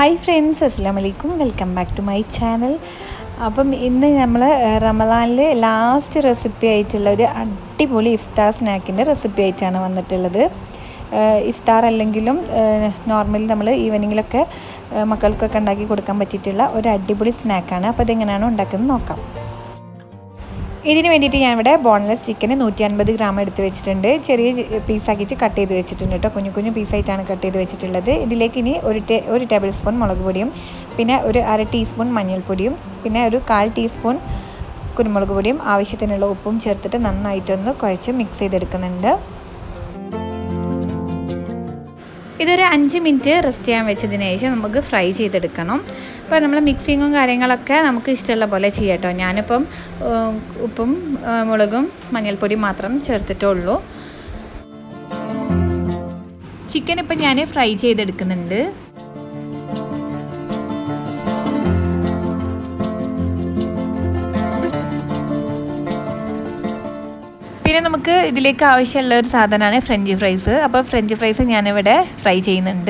hi friends അസ്സാം വലൈക്കും welcome back to my channel അപ്പം ഇന്ന് നമ്മൾ റമദാനിൽ ലാസ്റ്റ് റെസിപ്പി ആയിട്ടുള്ള ഒരു അടിപൊളി ഇഫ്താർ സ്നാക്കിൻ്റെ റെസിപ്പി ആയിട്ടാണ് വന്നിട്ടുള്ളത് ഏഹ് ഇഫ്താർ അല്ലെങ്കിലും നോർമലി നമ്മൾ ഈവനിങ്ങിലൊക്കെ ഏഹ് മക്കൾക്കൊക്കെ ഉണ്ടാക്കി കൊടുക്കാൻ പറ്റിയിട്ടുള്ള ഒരു അടിപൊളി സ്നാക്കാണ് അപ്പോൾ ഇതെങ്ങനെയാണോ ഉണ്ടാക്കുന്നത് നോക്കാം ഇതിന് വേണ്ടിയിട്ട് ഞാനിവിടെ ബോൺലെസ് ചിക്കൻ നൂറ്റി അൻപത് ഗ്രാം എടുത്ത് വെച്ചിട്ടുണ്ട് ചെറിയ പീസാക്കിയിട്ട് കട്ട് ചെയ്ത് വെച്ചിട്ടുണ്ട് കേട്ടോ കുഞ്ഞു കുഞ്ഞു പീസായിട്ടാണ് കട്ട് ചെയ്ത് വെച്ചിട്ടുള്ളത് ഇതിലേക്ക് ഇനി ഒരു ടേ ഒരു ടേബിൾ സ്പൂൺ മുളക് പൊടിയും പിന്നെ ഒരു അര ടീസ്പൂൺ മഞ്ഞൾപ്പൊടിയും പിന്നെ ഒരു കാൽ ടീസ്പൂൺ കുരുമുളക് പൊടിയും ആവശ്യത്തിനുള്ള ഉപ്പും ചേർത്തിട്ട് നന്നായിട്ടൊന്ന് കുഴച്ച് മിക്സ് ചെയ്തെടുക്കുന്നുണ്ട് ഇതൊരു അഞ്ച് മിനിറ്റ് റെസ്റ്റ് ചെയ്യാൻ വെച്ചതിന് ശേഷം നമുക്ക് ഫ്രൈ ചെയ്തെടുക്കണം അപ്പോൾ നമ്മൾ മിക്സിങ്ങും കാര്യങ്ങളൊക്കെ നമുക്ക് ഇഷ്ടമുള്ള പോലെ ചെയ്യാം കേട്ടോ ഞാനിപ്പം ഉപ്പും മുളകും മഞ്ഞൾപ്പൊടിയും മാത്രം ചേർത്തിട്ടുള്ളൂ ചിക്കൻ ഇപ്പം ഞാൻ ഫ്രൈ ചെയ്തെടുക്കുന്നുണ്ട് പിന്നെ നമുക്ക് ഇതിലേക്ക് ആവശ്യമുള്ള ഒരു സാധനമാണ് ഫ്രഞ്ച് ഫ്രൈസ് അപ്പോൾ ഫ്രഞ്ച് ഫ്രൈസ് ഞാനിവിടെ ഫ്രൈ ചെയ്യുന്നുണ്ട്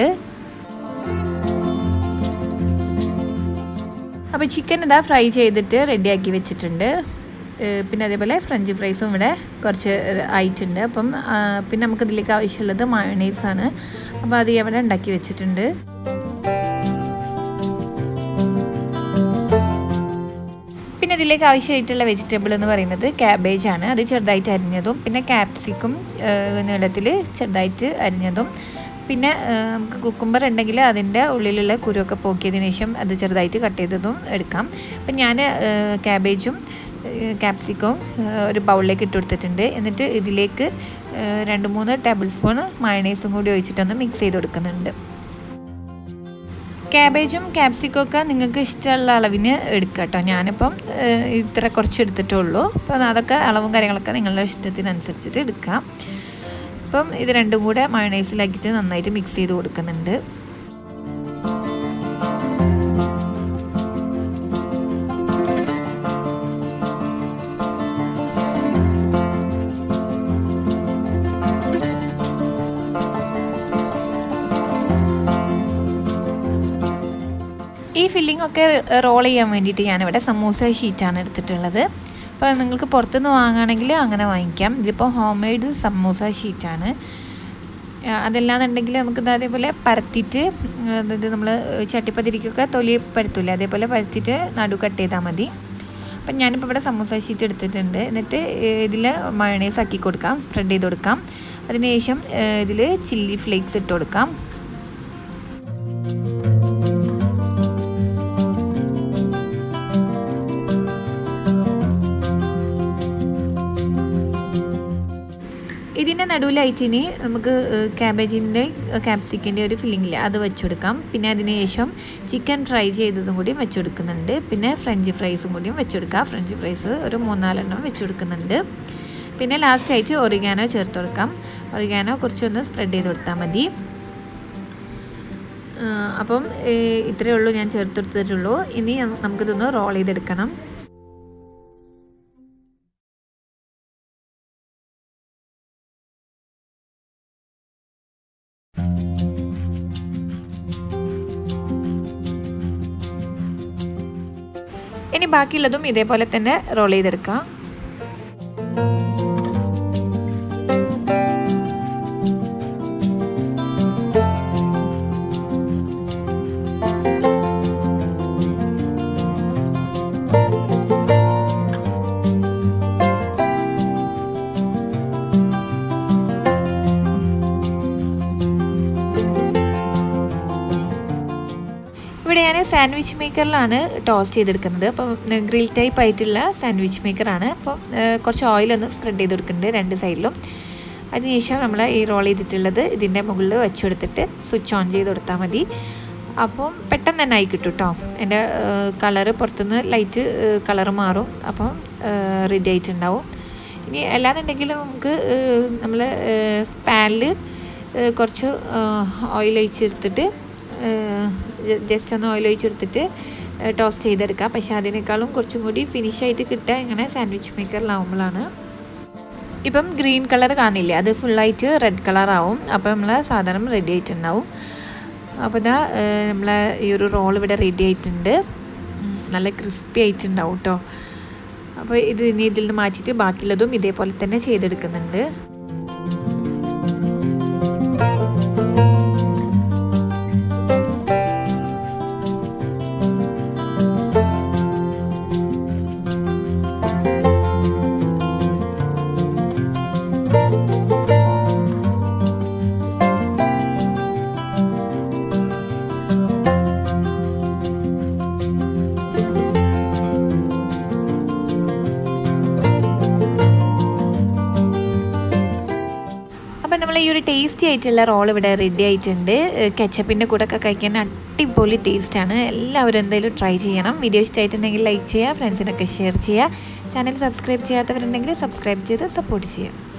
അപ്പോൾ ചിക്കൻ ഇതാ ഫ്രൈ ചെയ്തിട്ട് റെഡിയാക്കി വെച്ചിട്ടുണ്ട് പിന്നെ അതേപോലെ ഫ്രഞ്ച് ഫ്രൈസും ഇവിടെ കുറച്ച് ആയിട്ടുണ്ട് അപ്പം പിന്നെ നമുക്ക് ഇതിലേക്ക് ആവശ്യമുള്ളത് മയോണൈസാണ് അപ്പോൾ അത് ഇവിടെ ഉണ്ടാക്കി വെച്ചിട്ടുണ്ട് പിന്നെ ഇതിലേക്ക് ആവശ്യമായിട്ടുള്ള വെജിറ്റബിൾ എന്ന് പറയുന്നത് ക്യാബേജ് ആണ് അത് ചെറുതായിട്ട് അരിഞ്ഞതും പിന്നെ ക്യാപ്സിക്കും നീളത്തിൽ ചെറുതായിട്ട് അരിഞ്ഞതും പിന്നെ നമുക്ക് കുക്കുംബർ ഉണ്ടെങ്കിൽ അതിൻ്റെ ഉള്ളിലുള്ള കുരുവൊക്കെ പോക്കിയതിന് ശേഷം അത് ചെറുതായിട്ട് കട്ട് ചെയ്തതും എടുക്കാം അപ്പം ഞാൻ ക്യാബേജും ക്യാപ്സിക്കവും ഒരു ബൗളിലേക്ക് ഇട്ട് കൊടുത്തിട്ടുണ്ട് എന്നിട്ട് ഇതിലേക്ക് രണ്ട് മൂന്ന് ടേബിൾ സ്പൂൺ മയണൈസും കൂടി ഒഴിച്ചിട്ടൊന്ന് മിക്സ് ചെയ്ത് കൊടുക്കുന്നുണ്ട് ക്യാബേജും ക്യാപ്സിക്കും ഒക്കെ നിങ്ങൾക്ക് ഇഷ്ടമുള്ള അളവിന് എടുക്കുക കേട്ടോ ഞാനിപ്പം ഇത്ര കുറച്ച് എടുത്തിട്ടുള്ളൂ അപ്പം അതൊക്കെ അളവും കാര്യങ്ങളൊക്കെ നിങ്ങളുടെ ഇഷ്ടത്തിനനുസരിച്ചിട്ട് എടുക്കാം അപ്പം ഇത് രണ്ടും കൂടെ മയണൈസിലാക്കിയിട്ട് നന്നായിട്ട് മിക്സ് ചെയ്ത് കൊടുക്കുന്നുണ്ട് ഈ ഫില്ലിംഗ് ഒക്കെ റോൾ ചെയ്യാൻ വേണ്ടിയിട്ട് ഞാനിവിടെ സമൂസ ഷീറ്റാണ് എടുത്തിട്ടുള്ളത് അപ്പോൾ നിങ്ങൾക്ക് പുറത്തുനിന്ന് വാങ്ങുകയാണെങ്കിൽ അങ്ങനെ വാങ്ങിക്കാം ഇതിപ്പോൾ ഹോം മെയ്ഡ് സമൂസ ഷീറ്റാണ് അതല്ലാന്നുണ്ടെങ്കിൽ നമുക്ക് അതേപോലെ പരത്തിയിട്ട് അതായത് നമ്മൾ ചട്ടിപ്പതിരിക്കൊക്കെ തൊലി പരത്തൂല്ലേ അതേപോലെ പരത്തിയിട്ട് നടു കട്ട് ചെയ്താൽ മതി അപ്പം ഞാനിപ്പോൾ ഇവിടെ സമൂസ ഷീറ്റ് എടുത്തിട്ടുണ്ട് എന്നിട്ട് ഇതിൽ മയണൈസ് ആക്കി കൊടുക്കാം സ്പ്രെഡ് ചെയ്ത് കൊടുക്കാം അതിനുശേഷം ഇതിൽ ചില്ലി ഫ്ലേക്സ് ഇട്ട് കൊടുക്കാം ഇതിൻ്റെ നടുവിലായിട്ട് ഇനി നമുക്ക് ക്യാബേജിൻ്റെ ക്യാപ്സിക്കിൻ്റെ ഒരു ഫില്ലിങ്ങില്ല അത് വെച്ചെടുക്കാം പിന്നെ അതിന് ശേഷം ചിക്കൻ ഫ്രൈ ചെയ്തതും കൂടി വെച്ചെടുക്കുന്നുണ്ട് പിന്നെ ഫ്രഞ്ച് ഫ്രൈസും കൂടിയും വെച്ചെടുക്കാം ഫ്രഞ്ച് ഫ്രൈസ് ഒരു മൂന്നാലെണ്ണം വെച്ചെടുക്കുന്നുണ്ട് പിന്നെ ലാസ്റ്റായിട്ട് ഒറിഗാനോ ചേർത്ത് കൊടുക്കാം ഒറിഗാനോ കുറച്ചൊന്ന് സ്പ്രെഡ് ചെയ്ത് കൊടുത്താൽ മതി അപ്പം ഇത്രയേ ഉള്ളൂ ഞാൻ ചേർത്ത് കൊടുത്തിട്ടുള്ളൂ ഇനി നമുക്കിതൊന്ന് റോൾ ചെയ്തെടുക്കണം ഇനി ബാക്കിയുള്ളതും ഇതേപോലെ തന്നെ റോൾ ചെയ്തെടുക്കാം ഇവിടെ ഞാൻ സാൻഡ്വിച്ച് മേക്കറിലാണ് ടോസ്റ്റ് ചെയ്തെടുക്കുന്നത് അപ്പം ഗ്രിൽ ടൈപ്പ് ആയിട്ടുള്ള സാൻഡ്വിച്ച് മേക്കറാണ് അപ്പം കുറച്ച് ഓയിലൊന്ന് സ്പ്രെഡ് ചെയ്ത് കൊടുക്കുന്നുണ്ട് രണ്ട് സൈഡിലും അതിനുശേഷം നമ്മൾ ഈ റോൾ ചെയ്തിട്ടുള്ളത് ഇതിൻ്റെ മുകളിൽ വെച്ച് കൊടുത്തിട്ട് സ്വിച്ച് ഓൺ ചെയ്ത് കൊടുത്താൽ മതി അപ്പം പെട്ടെന്ന് തന്നെ ആയി കിട്ടും കേട്ടോ എൻ്റെ കളറ് പുറത്തുനിന്ന് ലൈറ്റ് കളറ് മാറും അപ്പം റെഡി ആയിട്ടുണ്ടാവും ഇനി അല്ലാന്നുണ്ടെങ്കിൽ നമുക്ക് നമ്മൾ പാനിൽ കുറച്ച് ഓയിൽ ഒഴിച്ചെടുത്തിട്ട് ജസ്റ്റ് ഒന്ന് ഓയിൽ ഒഴിച്ചെടുത്തിട്ട് ടോസ്റ്റ് ചെയ്തെടുക്കാം പക്ഷേ അതിനേക്കാളും കുറച്ചും കൂടി ഫിനിഷായിട്ട് കിട്ടുക ഇങ്ങനെ സാൻഡ്വിച്ച് മേക്കറിലാവുമ്പോഴാണ് ഇപ്പം ഗ്രീൻ കളർ കാണില്ലേ അത് ഫുള്ളായിട്ട് റെഡ് കളർ ആവും അപ്പോൾ നമ്മൾ സാധനം റെഡി ആയിട്ടുണ്ടാവും അപ്പോൾ ഇതാ നമ്മളെ ഈ ഒരു റോൾ ഇവിടെ റെഡി ആയിട്ടുണ്ട് നല്ല ക്രിസ്പി ആയിട്ടുണ്ടാവും കേട്ടോ അപ്പോൾ ഇത് ഇനി ഇതിൽ നിന്ന് മാറ്റിയിട്ട് ബാക്കിയുള്ളതും ഇതേപോലെ തന്നെ ചെയ്തെടുക്കുന്നുണ്ട് അപ്പം നമ്മൾ ഈ ഒരു ടേസ്റ്റി ആയിട്ടുള്ള റോൾ ഇവിടെ റെഡി ആയിട്ടുണ്ട് കെച്ചപ്പിൻ്റെ കൂടെ ഒക്കെ കഴിക്കാൻ അടിപൊളി ടേസ്റ്റാണ് എല്ലാവരും എന്തായാലും ട്രൈ ചെയ്യണം വീഡിയോ ഇഷ്ടമായിട്ടുണ്ടെങ്കിൽ ലൈക്ക് ചെയ്യുക ഫ്രണ്ട്സിനൊക്കെ ഷെയർ ചെയ്യുക ചാനൽ സബ്സ്ക്രൈബ് ചെയ്യാത്തവരുണ്ടെങ്കിൽ സബ്സ്ക്രൈബ് ചെയ്ത് സപ്പോർട്ട് ചെയ്യുക